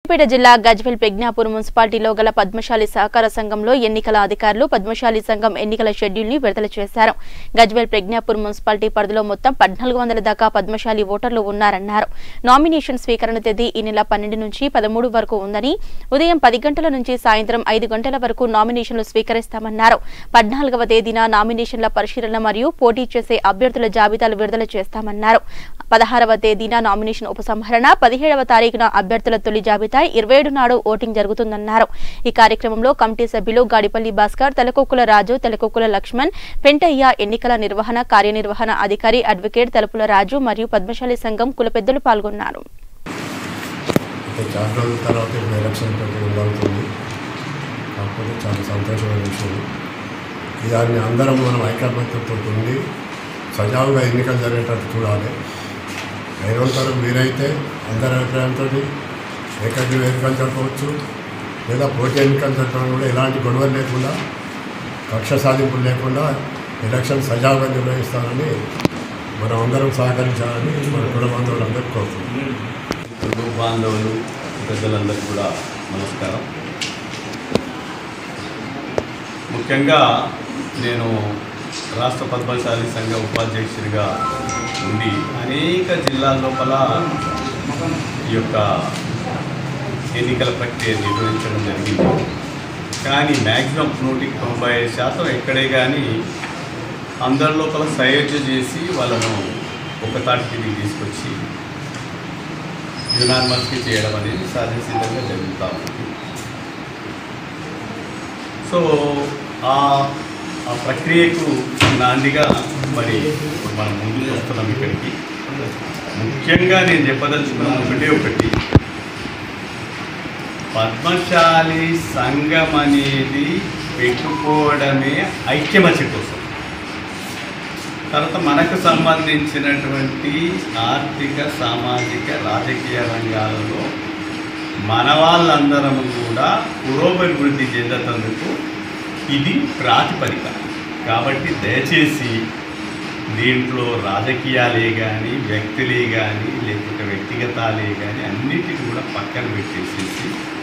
సిద్దిపేట జిల్లా గజ్వెల్ ప్రజ్ఞాపూర్ మున్సిపాలిటీలో గల పద్మశాలి సహకార సంఘంలో ఎన్నికల అధికారులు పద్మశాలి సంఘం ఎన్నికల షెడ్యూల్ ని విడుదల చేశారు గజ్వెల్ ప్రజ్ఞాపూర్ మున్సిపాలిటీ పరిధిలో మొత్తం పద్నాలుగు వందల దాకా పద్మశాలి ఓటర్లు ఉన్నారన్నారు నామినేషన్ స్వీకరణ తేదీ ఈ నెల పన్నెండు నుంచి పదమూడు వరకు ఉందని ఉదయం పది గంటల నుంచి సాయంత్రం ఐదు గంటల వరకు నామినేషన్లు స్వీకరిస్తామన్నారు పద్నాలుగవ తేదీన నామినేషన్ల పరిశీలన మరియు పోటీ చేసే అభ్యర్థుల జాబితాలు విడుదల చేస్తామన్నారు పదహారవ తేదీన నామినేషన్ ఉపసంహరణ పదిహేడవ తారీఖున అభ్యర్థుల తొలి జాబితా ఇరవై ఏడు నాడు ఓటింగ్ జరుగుతుందన్నారు ఈ కార్యక్రమంలో కమిటీ సభ్యులు గాడిపల్లి భాస్కర్ తెలకొక్కుల రాజు తెలకొక్కుల లక్ష్మణ్ పెంటయ్య ఎన్నికల నిర్వహణ కార్యనిర్వహణ అధికారి అడ్వకేట్ తలుపుల రాజు మరియు పద్మశాలి సంఘం కుల పెద్దలు పాల్గొన్నారు అంటే చాలా రోజుల తర్వాత ఇప్పుడు ఎలక్షన్ ప్రక్రియ మొదలవుతుంది కాకపోతే చాలా సంతోషమైన విషయం దాన్ని అందరం మనం ఐకమత్యంతో ఉండి సజావుగా ఎన్నికలు జరిగేటట్టు చూడాలి ఐరోంతరం వీరైతే అందరి అభిప్రాయంతో ఏకగ్రీ ఎన్నికలు జరపవచ్చు లేదా పోటీ ఎన్నికలు జరపడం కూడా ఎలాంటి గొడవలు లేకుండా కక్ష సాధింపులు లేకుండా ఎలక్షన్ సజావుగా నిర్వహిస్తారని మనం అందరం సహకరించాలని మన కుల బంధువులందరికీ కోరుతున్నాం కుటుంబ బాంధవులు పెద్దలందరికీ కూడా నమస్కారం ముఖ్యంగా నేను రాష్ట్ర పద్మశాలి సంఘ ఉపాధ్యక్షుడిగా ఉండి అనేక జిల్లాల లోపల ఈ యొక్క ఎన్నికల ప్రక్రియ నిర్వహించడం జరిగింది కానీ మ్యాక్సిమం నూటికి తొంభై ఐదు శాతం ఎక్కడే కానీ అందరి లోపల సయోధ్య చేసి వాళ్ళను ఒక తాటికి తీసుకొచ్చి యునానిమస్కి చేయడం అనేది సహజసిద్ధంగా జరుగుతూ ఉంది సో ఆ ఆ ప్రక్రియకు నాందిగా మరి ఇప్పుడు మనం ముందుకు వస్తున్నాం ఇక్కడికి ముఖ్యంగా నేను చెప్పదలుచుకున్న ఒకటే ఒకటి పద్మశాలి సంఘం అనేది పెట్టుకోవడమే ఐక్యమత్య కోసం తర్వాత మనకు సంబంధించినటువంటి ఆర్థిక సామాజిక రాజకీయ రంగాలలో మన వాళ్ళందరం కూడా పురోభివృద్ధి చెందుతందుకు ఇది ప్రాతిపదిక కాబట్టి దయచేసి దీంట్లో రాజకీయాలే కానీ వ్యక్తులే కానీ లేకపోతే వ్యక్తిగతాలే కానీ అన్నిటిని కూడా పక్కన పెట్టేసేసి